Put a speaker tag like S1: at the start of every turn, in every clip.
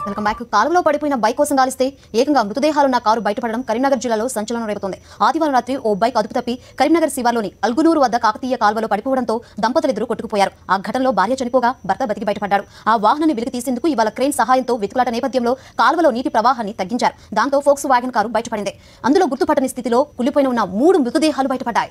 S1: Welcome back కాలువలో పడిపోయిన bike కోసం గాలిస్తే ఏకంగా మృతదేహాలున్న కారు బయటపడడం కరీంనగర్ జిల్లాలో సంచలనం రేపుతోంది ఆదివారం రాత్రి ఓ బైక్ అదుపు తప్పి కరీంనగర్ శివార్లోని అల్గునూరు వద్ద కాకతీయ కాలువలో పడిపోవడంతో దంపతులిద్దరూ కొట్టుకుపోయారు ఆ ఘటనలో భార్య చనిపోగా భర్త బతికి బయటపడ్డాడు ఆ వాహనాన్ని వెలికి తీసేందుకు ఇవాళ క్రేన్ సహాయంతో వెతుకులాట నేపథ్యంలో కాలువలో నీటి ప్రవాహాన్ని తగ్గించారు దాంతో ఫోక్స్ వ్యాగన్ కారు బయటపడింది అందులో గుర్తుపట్టని స్థితిలో కులిపోయిన ఉన్న మూడు మృతదేహాలు బయటపడ్డాయి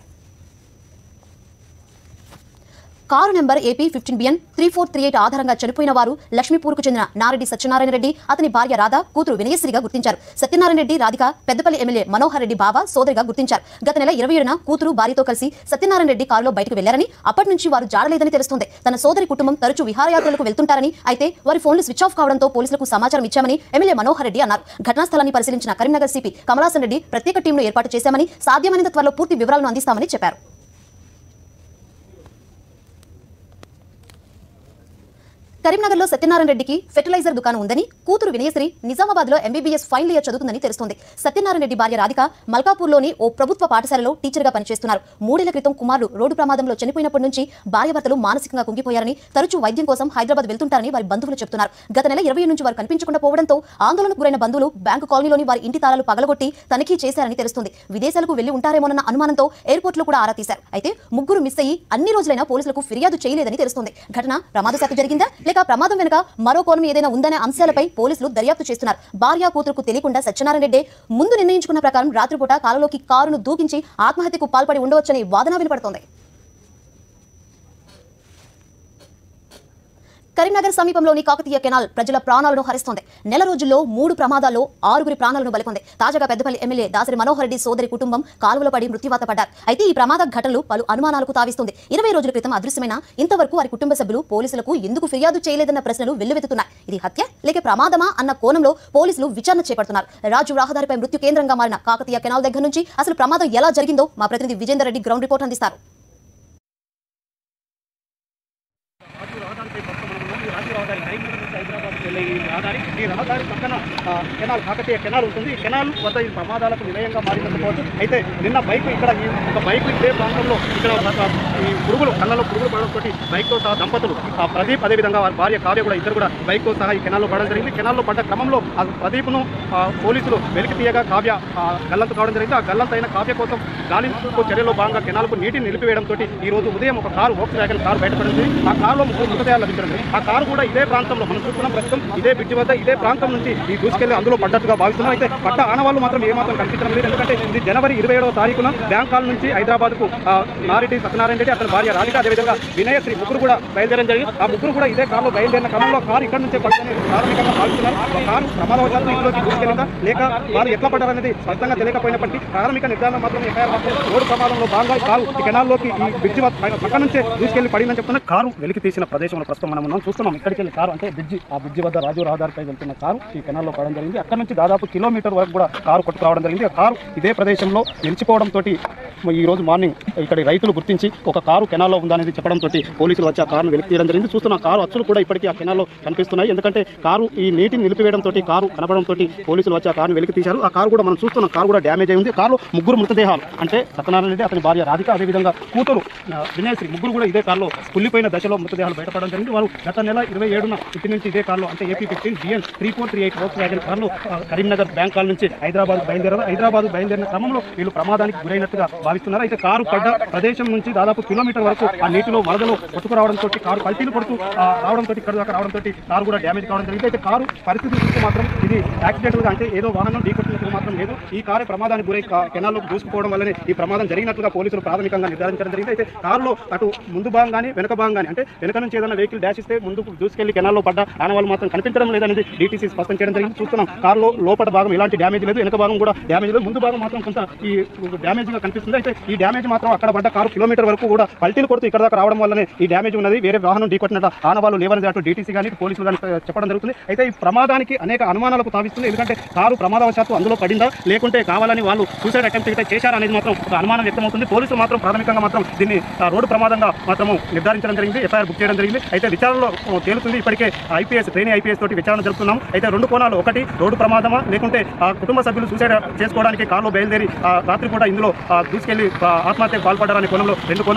S1: car number AP fifteen BN three four three eight ఆధారంగా చనిపోయిన వారు లక్ష్మీపూర్కు చెందిన నారెడ్డి సత్యనారాయణ రెడ్డి అతని భార్య రాధ కూతురు వినయశ్రీగా గుర్తించారు సత్యనారాయణ రెడ్డి రాధిక పెద్దపల్లి ఎమ్మెల్యే మనోహర్ రెడ్డి బావ సోదరిగా గుర్తించారు గత నెల ఇరవై ఏడున కూతురు భార్యతో కలిసి సత్యనారాయణ రెడ్డి కారులో బయటకు వెళ్లారని అప్పటి నుంచి వారు జాడలేదని తెలుస్తుంది తన సోదరి కుటుంబం తరచూ విహారయాత్రలకు వెళ్తుంటారని అయితే వారి ఫోన్లు స్విచ్ ఆఫ్ కావడంతో పోలీసులకు సమాచారం ఇచ్చామని ఎమ్మెల్యే మనోహర్ రెడ్డి అన్నారు ఘటనా స్థలాన్ని పరిశీలించిన కరీంనగర్ సిపి కమలాసన్ రెడ్డి ప్రత్యేక టీంను ఏర్పాటు చేశామని సాధ్యమైనంత త్వరలో పూర్తి వివరాలను అందిస్తామని చెప్పారు కరీంనగర్లో సత్యనారాయణ రెడ్డికి ఫెర్టిలైజర్ దుకాణం ఉందని కూతురు వినయశ్రీ నిజామాబాద్ లో ఎంబీబీఎస్ ఫైనల్ ఇయర్ చదువుతుందని తెలుస్తోంది సత్యనారాయణ రెడ్డి భార్య రాధిక మల్కాపూర్లోని ఓ ప్రభుత్వ పాఠశాలలో టీచర్గా పనిచేస్తున్నారు మూడేళ్ల క్రితం కుమారుడు రోడ్డు ప్రమాదంలో చనిపోయినప్పటి నుంచి భార్యాభర్తలు మానసికంగా కుంగిపోయారని తరచూ వైద్యం కోసం హైదరాబాద్ వెళ్తుంటారని వారి బంధువులు చెబుతున్నారు గత నెల ఇరవై నుంచి వారు కనిపించకుండా పోవడంతో ఆందోళనకు గురైన బంధువులు బ్యాంకు కాలనీలోని వారి ఇంటి తాళాలు పగలగొట్టి తనిఖీ చేశారని తెలుస్తుంది విదేశాలకు వెళ్లి ఉంటారేమోనన్న అనుమానంతో ఎయిర్పోర్ట్ లో కూడా ఆరా తీశారు అయితే ముగ్గురు మిస్ అయ్యి అన్ని రోజులైనా పోలీసులకు ఫిర్యాదు చేయలేదని తెలుస్తుంది ఘటన ప్రమాదశాత్తు జరిగిందా లేక ప్రమాదం వెనుక మరో కోణం ఏదైనా ఉందనే అంశాలపై పోలీసులు దర్యాప్తు చేస్తున్నారు భార్య కూతురుకు తెలియకుండా సత్యనారాయణ రెడ్డి ముందు నిర్ణయించుకున్న ప్రకారం రాత్రిపూట కాలులోకి కారును దూకించి ఆత్మహత్యకు పాల్పడి ఉండవచ్చని వాదన వినపడుతోంది కరీంనగర్ సమీపంలోని కాకతీయ కెనాల్ ప్రజల ప్రాణాలను హరిస్తోంది నెల రోజుల్లో మూడు ప్రమాదాల్లో ఆరుగురి ప్రాణాలను బలికొంది తాజాగా పెద్దపల్లి ఎమ్మెల్యే దాసరి మనోహర్ రెడ్డి సోదరి కుటుంబం కాలువలో పడి మృత్యువాత పడ్డారు అయితే ఈ ప్రమాద ఘటనలు పలు అనుమానాలకు తావిస్తుంది ఇరవై రోజుల క్రితం అదృశ్యమైన ఇంతవరకు వారి కుటుంబ సభ్యులు పోలీసులకు ఎందుకు ఫిర్యాదు చేయలేదన్న ప్రశ్నలు వెల్లువెత్తుతున్నాయి ఇది హత్య లేక ప్రమాదమా అన్న కోణంలో పోలీసులు విచారణ చేపడుతున్నారు రాజు రహదారిపై మృత్యు కేంద్రంగా మారిన కాకతీయ కెనాల్ దగ్గర నుంచి అసలు ప్రమాదం ఎలా జరిగిందో మా ప్రతినిధి విజేందర్ రెడ్డి గ్రౌండ్ రిపోర్ట్ అందిస్తారు
S2: రాజు రహదారిపై ప్రస్తుతం మనం ఉన్నాం. ఈ రాజు రహదారి కరీంనగర్ నుంచి హైదరాబాద్ వెళ్ళే ఈ రహదారి ఈ రహదారి పక్కన ఆ, కెనాల్ కాకతీయ కెనాల్ ఉంటుంది ఈ కెనాల్ వద్ద ఈ ప్రమాదాలకు నిలయంగా మారిందనుకోవచ్చు అయితే నిన్న బైక్ ఇక్కడ ఈ ఒక బైక్ ఇదే ప్రాంతంలో ఇక్కడ ఒక ఈ పురుగులు కళ్ళలో పురుగులు పడడంతో బైక్తో సహా దంపతులు ఆ ప్రదీప్ అదేవిధంగా వారి భార్య కావ్య కూడా ఇద్దరు కూడా బైక్తో సహా ఈ కెనాల్లో పడడం జరిగింది కెనాల్లో పడ్డ క్రమంలో ఆ ప్రదీప్ను ఆ, పోలీసులు వెలికి తీయగా కావ్య ఆ, గల్లంతు కావడం జరిగింది ఆ గల్లంత అయిన కావ్య కోసం గాలింపు చర్యలో భాగంగా కెనాల్కు నీటిని నిలిపివేయడంతో ఈ రోజు ఉదయం ఒక కారు వోక్స్ వ్యాగన్ కారు బయటపడింది ఆ కారులో ముగ్గురు మృతదేహాలు లభించడం జరిగింది. ఆ కారు కూడా ఇదే ప్రాంతంలో మనం చూస్తున్నాం ప్రస్తుతం ఇదే బ్రిడ్జి వద్ద ఇదే ప్రాంతం నుంచి ఈ దూసుకెళ్లి అందులో పడ్డట్టుగా భావిస్తున్నాం అయితే పడ్డ ఆనవాళ్ళు మాత్రం ఏమాత్రం కనిపించడం లేదు ఎందుకంటే ఇది జనవరి ఇరవై ఏడవ తారీఖున బ్యాంక్ కాల్ నుంచి హైదరాబాద్ కు నారెడ్డి సత్యనారాయణ రెడ్డి అతని భార్య రాధిక అదేవిధంగా వినయశ్రీ ముగ్గురు కూడా బయలుదేరడం జరిగింది ఆ ముగ్గురు కూడా ఇదే కారులో బయలుదేరిన క్రమంలో కారు ఇక్కడ నుంచే పడుతుంది ప్రాథమికంగా భావిస్తున్నారు ఆ కారు ప్రమాదవశాత్తు ఇంట్లోకి దూసుకెళ్ళిందా లేక వారు ఎట్లా పడ్డారనేది స్పష్టంగా తెలియకపోయినప్పటికీ ప్రాథమిక నిర్ధారణ మాత్రం ఎఫ్ఐఆర్ మాత్రం రోడ్డు ప్రమాదంలో భాగంగా ఈ కారు ఈ కెనాల్లోకి ఈ బ్రిడ్జి వద్ద పైన పక్క నుంచే దూసుకెళ్లి పడిందని చెప్తున్నా కారు వెలికి తీసిన ప్రదేశంలో ప్రస్తుతం మనం ఉన్నాం చూస్తున్నాం ఇక్కడికి వెళ్ళి కారు అంటే బ్రిడ్జి ఆ బ్రిడ్జి వద్ద రాజు రహదారిపై వెళ్తున్న కారు ఈ కెనాల్లో పడడం జరిగింది అక్కడ నుంచి దాదాపు కిలోమీటర్ వరకు కూడా కారు కొట్టుకురావడం జరిగింది ఆ కారు ఇదే ప్రదేశంలో నిలిచిపోవడంతో ఈ రోజు మార్నింగ్ ఇక్కడ రైతులు గుర్తించి ఒక కారు కెనాల్లో ఉందనేది చెప్పడంతో పోలీసులు వచ్చి ఆ కారును వెలికి తీయడం జరిగింది చూస్తున్న కారు అచ్చులు కూడా ఇప్పటికీ ఆ కెనాల్లో కనిపిస్తున్నాయి ఎందుకంటే కారు ఈ నీటిని నిలిపివేయడంతో కారు కనపడంతో పోలీసులు వచ్చి ఆ కారును వెలికి తీశారు ఆ కారు కూడా మనం చూస్తున్న కారు కూడా డ్యామేజ్ అయి ఉంది కారులో ముగ్గురు మృతదేహాలు అంటే సత్యనారాయణ రెడ్డి అతని భార్య రాధిక అదేవిధంగా కూతురు ఆ, వినయశ్రీ ముగ్గురు కూడా ఇదే కారులో కుళ్ళిపోయిన దశలో మృతదేహాలు బయటపడడం జరిగింది వారు గత నెల ఇరవై ఏడున ఇంటి నుంచి ఇదే కారులో అంటే AP fifteen BN three four three eight Volkswagen కారులో ఆ, కరీంనగర్ బ్యాంక్ కాల్ నుంచి హైదరాబాద్ బయలుదేరారు హైదరాబాద్ బయలుదేరిన క్రమంలో వీళ్ళు ప్రమాదానికి గురైనట్టుగా భావిస్తున్నారు అయితే కారు పడ్డ ప్రదేశం నుంచి దాదాపు కిలోమీటర్ వరకు ఆ నీటిలో వరదలో కొట్టుకురావడంతో కారు పల్టీలు కొడుతూ ఆ, రావడంతో ఇక్కడ దాకా రావడంతో కారు కూడా డ్యామేజ్ కావడం జరిగింది అయితే కారు పరిస్థితి చూస్తే మాత్రం ఇది యాక్సిడెంట్ గా అంటే ఏదో వాహనం ఢీకొట్టినట్టు మాత్రం లేదు ఈ కారు ప్రమాదానికి గురై కా- కెనాల్లోకి దూసుకుపోవడం వల్లనే ఈ ప్రమాదం జరిగినట్లుగా పోలీసులు ప్రాథమికంగా నిర్ధారించడం జరిగింది అయితే కారులో అటు ముందు భాగం కానీ వెనక భాగం కానీ అంటే వెనక నుంచి ఏదైనా వెహికల్ డాష్ ఇస్తే ముందుకు దూసుకెళ్లి కెనాల్లో పడ్డ ఆనవాళ్ళు మాత్రం కనిపించడం లేదనేది డీటీసీ స్పష్టం చేయడం జరిగింది చూస్తున్నాం కారులో లోపల భాగం ఎలాంటి డ్యామేజ్ లేదు వెనక భాగం కూడా డ్యామేజ్ లేదు ముందు భాగం మాత్రం కొంత ఈ డ్యామేజ్ గా కనిపిస్తుంది అయితే ఈ డ్యామేజ్ మాత్రం అక్కడ పడ్డ కారు కిలోమీటర్ వరకు కూడా పల్టీలు కొడుతూ ఇక్కడ దాకా రావడం వల్లనే ఈ డ్యామేజ్ ఉన్నది వేరే వాహనం ఢీకొట్టినట్టు ఆనవాళ్ళు లేవనేది అటు డీటీసీ కానీ పోలీసులు కానీ చెప్పడం జరుగుతుంది అయితే ఈ ప్రమాదానికి అనేక అనుమానాలకు తావిస్తుంది ఎందుకంటే కారు ప్రమాదవశాత్తు అందులో పడిందా లేకుంటే కావాలని వాళ్ళు సూసైడ్ అటెంప్ట్ అయితే చేశారా అనేది మాత్రం ఒక అనుమానం వ్యక్తమవుతుంది పోలీసులు మాత్రం ప్రాథమికంగా మాత్రం దీన్ని ఆ, రోడ్డు ప్రమాదంగా మాత్రము నిర్ధారించడం జరిగింది ఎఫ్ఐఆర్ బుక్ చేయడం జరిగింది అయితే విచారణలో ఓ, తేలుతుంది ఇప్పటికే ఐపీఎస్ ట్రైనీ ఐపీఎస్ తోటి విచారణ జరుపుతున్నాం అయితే రెండు కోణాలు ఒకటి రోడ్డు ప్రమాదమా లేకుంటే ఆ కుటుంబ సభ్యులు సూసైడ్ చేసుకోవడానికి కారులో బయలుదేరి ఆ, రాత్రి కూడా ఇందులో ఆ, దూసుకెళ్లి ఆ, ఆత్మహత్యకు పాల్పడ్డారనే కోణంలో రెండు కోణాలు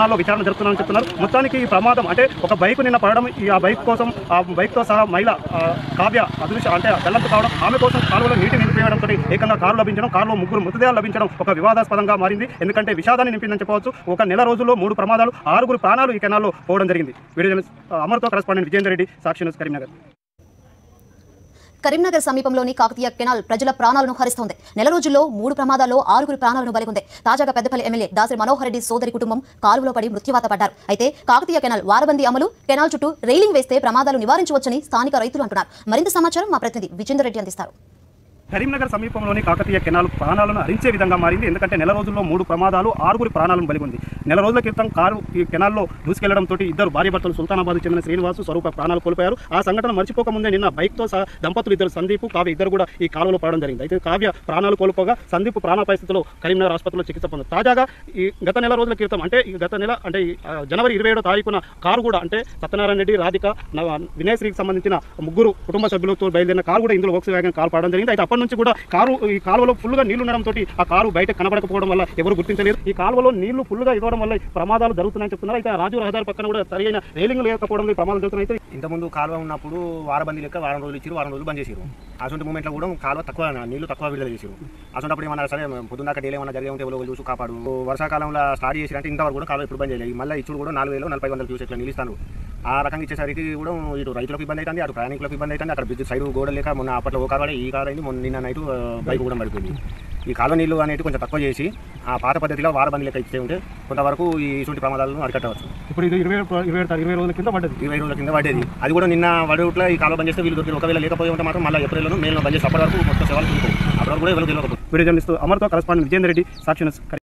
S2: కెనాల్లో విచారణ జరుపుతున్నారని చెప్తున్నారు మొత్తానికి ఈ ప్రమాదం అంటే ఒక బైక్ నిన్న పడడం ఈ ఆ బైక్ కోసం ఆ బైక్తో సహా మహిళ ఆ, కావ్య అదృశ్య అంటే బెల్లంతో కావడం ఆమె కోసం కాలువలో నీటి నింపివేయడంతో ఏకంగా కారు లభించడం కారులో ముగ్గురు మృతదేహాలు లభించడం ఒక వివాదాస్పదంగా మారింది ఎందుకంటే విషాదాన్ని నింపిందని చెప్పవచ్చు ఒక నెల రోజుల్లో మూడు ప్రమాదాలు ఆరుగురు ప్రాణాలు ఈ కెనాల్లో పోవడం జరిగింది వీడియో జర్నలిస్ట్, ఆ, అమర్తో కరెస్పాండెంట్ విజేందర్ రెడ్డి సాక్షి న్యూస్ కరీంనగర్
S1: కరీంనగర్ సమీపంలోని కాకతీయ కెనాల్ ప్రజల ప్రాణాలను హరిస్తోంది నెల రోజుల్లో మూడు ప్రమాదాల్లో ఆరుగురు ప్రాణాలను బలిగొంది తాజాగా పెద్దపల్లి ఎమ్మెల్యే దాసరి మనోహర్ రెడ్డి సోదరి కుటుంబం కాలువలో పడి మృత్యువాత పడ్డారు అయితే కాకతీయ కెనాల్ వారబందీ అమలు కెనాల్ చుట్టూ రైలింగ్ వేస్తే ప్రమాదాలు నివారించవచ్చని స్థానిక రైతులు అంటున్నారు మరింత సమాచారం మా ప్రతినిధి విజేందర్ రెడ్డి అందిస్తారు
S2: కరీంనగర్ సమీపంలోని కాకతీయ కెనాల్ ప్రాణాలను హరించే విధంగా మారింది ఎందుకంటే నెల రోజుల్లో మూడు ప్రమాదాలు ఆరుగురి ప్రాణాలను బలిగొంది నెల రోజుల క్రితం కారు ఈ కెనాల్లో దూసుకెళ్లడంతో ఇద్దరు భార్యాభర్తలు సుల్తానాబాద్ చెందిన శ్రీనివాసు స్వరూప ప్రాణాలు కోల్పోయారు ఆ సంఘటన మర్చిపోకముందే నిన్న బైక్తో సహా దంపతులు ఇద్దరు సందీప్ కావ్య ఇద్దరు కూడా ఈ కాలువలో పడడం జరిగింది అయితే కావ్య ప్రాణాలు కోల్పోగా సందీప్ ప్రాణ పరిస్థితిలో కరీంనగర్ ఆసుపత్రిలో చికిత్స పొందారు తాజాగా ఈ గత నెల రోజుల క్రితం అంటే ఈ గత నెల అంటే ఈ, ఆ, జనవరి ఇరవై ఏడో తారీఖున కారు కూడా అంటే సత్యనారాయణ రెడ్డి రాధిక నవ- వినయశ్రీకి సంబంధించిన ముగ్గురు కుటుంబ సభ్యులతో బయలుదేరిన కారు కూడా ఇందులో వోక్స్ వ్యాగన్ కారు పడడం జరిగింది అయితే అప్పటి నుంచి కూడా కారు ఈ కాలువలో ఫుల్గా నీళ్లు ఉండడంతో ఆ కారు బయట కనబడకపోవడం వల్ల ఎవరు గుర్తించలేదు ఈ కాలువలో నీళ్లు ఫుల్గా ఇవ్వడం వల్ల ఈ ప్రమాదాలు జరుగుతున్నాయని చెప్తున్నారు అయితే ఆ రాజు రహదారి పక్కన కూడా సరైన రైలింగ్ లేకపోవడం వల్ల ఈ ప్రమాదాలు జరుగుతున్నాయి అయితే
S3: ఇంతకుముందు కాలువ ఉన్నప్పుడు వారబంది లెక్క వారం రోజులు ఇచ్చారు వారం రోజులు బంద్ చేసారు అటువంటి మూమెంట్లో కూడా కాలువ తక్కువ నీళ్లు తక్కువ విడుదల చేసారు అటువంటిప్పుడు ఏమన్నా సరే పొద్దున్నాక డైలీ ఏమన్నా జరిగే ఉంటే ఎవరో ఒకరు చూసి కాపాడు వర్షాకాలంలో స్టార్ట్ చేసిరంటే ఇంతవరకు కూడా కాలువ ఇప్పుడు బంద్ చేయలేదు మళ్ళీ ఇచ్చుడు కూడా నాలుగు వేలు నలభై వందలు చూసి నిలుస్తాను ఆ రకంగా ఇచ్చేసరికి కూడా ఇటు రైతులకు ఇబ్బంది అవుతుంది అటు ప్రయాణికులకు ఇబ్బంది అవుతుంది అక్కడ బ్రిడ్జ్ సైడ్ గోడ లేక మొన్న అప్పట్లో ఓ కారు పడి ఈ కారు అయింది మొన్న నిన్న నైట్ బైక్ కూడా పడిపోయింది ఈ కాలువ నీళ్లు అనేవి కొంచెం తక్కువ చేసి ఆ పాత పద్ధతిలో వారబంది లెక్క ఇచ్చే ఉంటే కొంతవరకు ఈ ఇటువంటి ప్రమాదాలను అరికట్టవచ్చు
S2: ఇప్పుడు ఇది ఇరవై ఇరవై ఏడు ఇరవై రోజుల కింద పడ్డది
S3: ఇరవై రోజుల కింద పడేది అది కూడా నిన్న వడవుట్లో ఈ కాలువ బంద్ చేస్తే వీళ్ళు దొరికి ఒకవేళ లేకపోయి ఉంటే మాత్రం మళ్ళీ ఏప్రిల్లో మేలో బంద్ చేసి అప్పటి వరకు మొత్తం సేవలు అప్పటి వరకు కూడా ఎవరు తెలియకపోతే
S2: వీడియో జర్నలిస్ట్ అమర్తో కరెస్పాండెంట్ విజేందర్ రెడ్డి సాక్షి న్యూస్